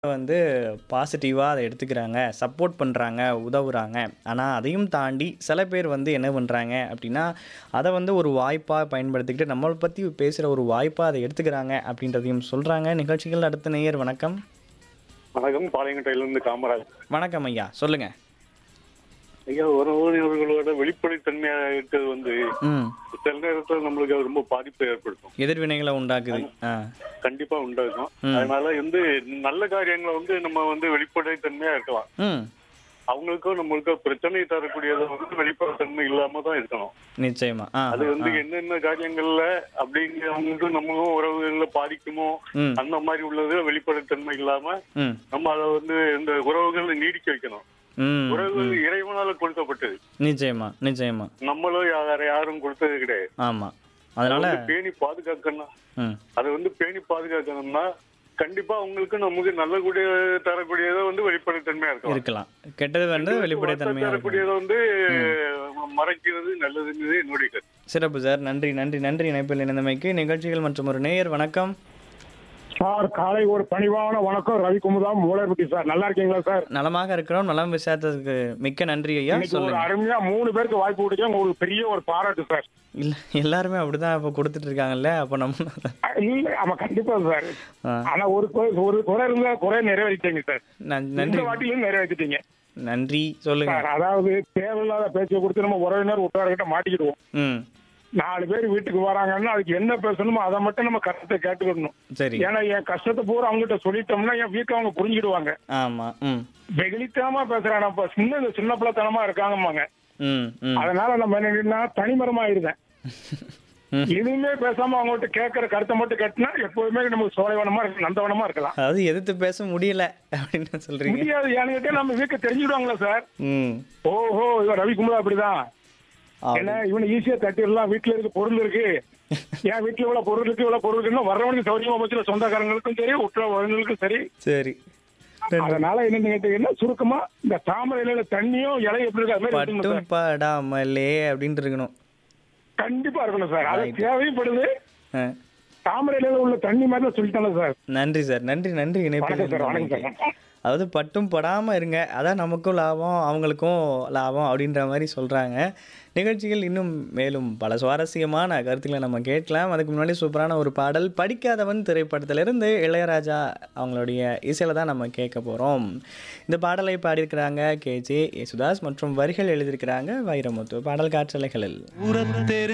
வந்து பாசிட்டிவா அத எடுத்துக்கிறாங்க, சப்போர்ட் பண்றாங்க, உதவுறாங்க. ஆனா, அதையும் தாண்டி சில பேர் வந்து என்ன பண்றாங்க அப்டின்னா, அத வந்து ஒரு வாய்ப்பா பயன்படுத்திக்கிட்டு நம்மள பத்தி பேசுற ஒரு வாய்ப்பா அத எடுத்துக்கிறாங்க அப்டின்றதையும் சொல்றாங்க. நிகழ்ச்சிகள் அடுத்த நேயர் வணக்கம். வணக்கம் பாளையங்கோட்டையிலிருந்து காமராஜ் வணக்கம் ஐயா. சொல்லுங்க. ஐயா உறவினர்களோட வெளிப்படைத்தன்மையா இருக்கிறது வந்து ம். சில நேரத்துல நம்மளுக்கு அது ரொம்ப பாதிப்பை ஏற்படுத்தும் எதிர்வினைகள உண்டாக்குது. ஆ. கண்டிப்பா உண்டாகும் ம். அதனால வந்து நல்ல காரியங்களை வந்து நம்ம வந்து வெளிப்படைத்தன்மையா இருக்கலாம் ம். அவங்களுக்கும் நம்மளுக்கும் பிரச்சனை தரக்கூடியதை வந்து வெளிப்படைத்தன்மை இல்லாம தான் இருக்கணும் நிச்சயமா. ஆ. அது வந்து ஆ. என்னென்ன காரியங்கள்ல அப்படிங்கிறவங்களுக்கு நம்மளும் உறவுகள்ல பாதிக்குமோ ம். அந்த மாதிரி உள்ளது வெளிப்படைத்தன்மை இல்லாம ம். நம்ம அதை வந்து இந்த உறவுகளை நீடிக்க வைக்கணும் ம். உறவுகள் இறைவனால கொடுக்கப்பட்டது நிச்சயமா, நிச்சயமா. நம்மளும் வேற யாரும் கொடுத்தது கிடையாது ஆமா. அதனால அதை வந்து பேணி பாதுகாக்கணும் ம். அதை வந்து பேணி பாதுகாக்கணும்னா கண்டிப்பா அவங்களுக்கு நமக்கு நல்ல கூடிய தரக்கூடியதை வந்து வெளிப்படைத்தன்மையா இருக்கலாம் இருக்கலாம். கெட்டது வந்து வெளிப்படைத்தன்மையா இருக்கும். தரக்கூடியதை வந்து மறைக்கிறது நல்லதுங்கிறது என்னுடைய கருத்து சிறப்பு சார். நன்றி, நன்றி, நன்றி இணைப்பில் இணைந்தமைக்கு. நிகழ்ச்சிகள் மற்றும் ஒரு நேயர் வணக்கம். சார் காலை ஒரு பணிவான வணக்கம் ரவி குமுதாம் மூலர்பட்டி சார் நல்லா இருக்கீங்களா சார் நலமாக இருக்கிறோம். நலம் விசாரித்ததுக்கு மிக்க நன்றி ஐயா. இன்னைக்கு ஒரு சொல்லுங்க. அருமையா மூணு பேருக்கு வாய்ப்பு கொடுத்தீங்க உங்களுக்கு பெரிய ஒரு பாராட்டு சார் இல்ல எல்லாருமே அப்படிதான் இப்ப கொடுத்துட்டு இருக்காங்கல்ல. அப்ப நம்ம அஹ் இல்ல ஆமா கண்டிப்பா சார் ஆ. ஆனா ஒரு குறை- ஒரு குறை இருந்தா குறை நிறைவேற்றிட்டீங்க சார் நன்- இந்த நன்றி வாட்டிலும் நிறைவேற்றிட்டீங்க நன்றி சொல்லுங்க. சார் அதாவது தேவையில்லாத பேச்சை கொடுத்து நம்ம உறவினர் உற்றார்கிட்ட மாட்டிக்கிடுவோம் ம். நாலு பேர் வீட்டுக்கு வராங்கன்னா அதுக்கு என்ன பேசணுமோ அதை மட்டும் நம்ம கருத்தை கேட்டுக்கிடணும் சரி. ஏன்னா என் கஷ்டத்தை பூரா அவங்ககிட்ட சொல்லிட்டோம்னா என் வீட்டுல அவங்க புரிஞ்சிடுவாங்க ஆமா. ம். வெகுளித்தனமா பேசுறாங்க சின்ன சின்ன பிள்ளைத்தனமா இருக்காங்கம்மாங்க ம். ம். அதனால நம்ம என்ன தனிமரமா இருந்தேன் ம். எதுவுமே பேசாம அவங்ககிட்ட கேட்கற கருத்தை மட்டும் கேட்டினா எப்போதுமே நமக்கு சோலைவனமா இருக்கு நந்தவனமா இருக்கலாம் அதாவது எதிர்த்து பேச முடியல அப்படின்னு சொல்றீங்க. முடியாது ஏன்னு கேட்டா நம்ம வீட்டுக்கு தெரிஞ்சுடுவாங்களா சார் ம். ஓஹோ இவன் ரவிக்குமார் அப்படிதான் ஆ. என்ன இவனை ஈஸியா தட்டிடலாம் வீட்டுல இருக்க பொருள் இருக்கு என் வீட்டுல இவ்வளவு பொருள் இருக்கு இவ்வளவு பொருள் இருக்குன்னா வர்றவனுக்கு சௌரியமா போச்சுல சொந்தக்காரங்களுக்கும் சரி உற்ற உறவினர்களுக்கும் சரி சரி. அதனால என்னன்னு கேட்டீங்கன்னா சுருக்கமா இந்த தாமரை இலையில தண்ணியும் இலை எப்படி இருக்கு அது மாதிரி இருக்கணும் பட்டும் சார் படாமலே அப்படின்ட்டு இருக்கணும். கண்டிப்பா இருக்கணும் சார் அது Right. தேவைப்படுது ஆ. தாமரை இலையில உள்ள தண்ணி மாதிரி தான் சொல்லிட்டாங்க சார் நன்றி சார். நன்றி, நன்றி இணைப்பில் வணக்கம் சார் வணக்கம் இணைந்தமைக்கு. சார் அதாவது பட்டும் படாம இருங்க. அதான் நமக்கும் லாபம், அவங்களுக்கும் லாபம் அப்படின்ற மாரி சொல்றாங்க. நிகழ்ச்சிகள் இன்னும் மேலும் பல சுவாரஸ்யமான கருத்துக்களை நம்ம கேட்கலாம். அதுக்கு முன்னாடி சூப்பரான ஒரு பாடல் படிக்காதவன் திரைப்படத்திலிருந்து இளையராஜா அவங்களுடைய இசையில தான் நம்ம கேட்க போறோம். இந்த பாடலை பாடியிருக்கிறாங்க கே.ஜே. யேசுதாஸ் மற்றும் வரிகள் எழுதியிருக்கிறாங்க வைரமுத்து. பாடல் காற்றலைகளில்.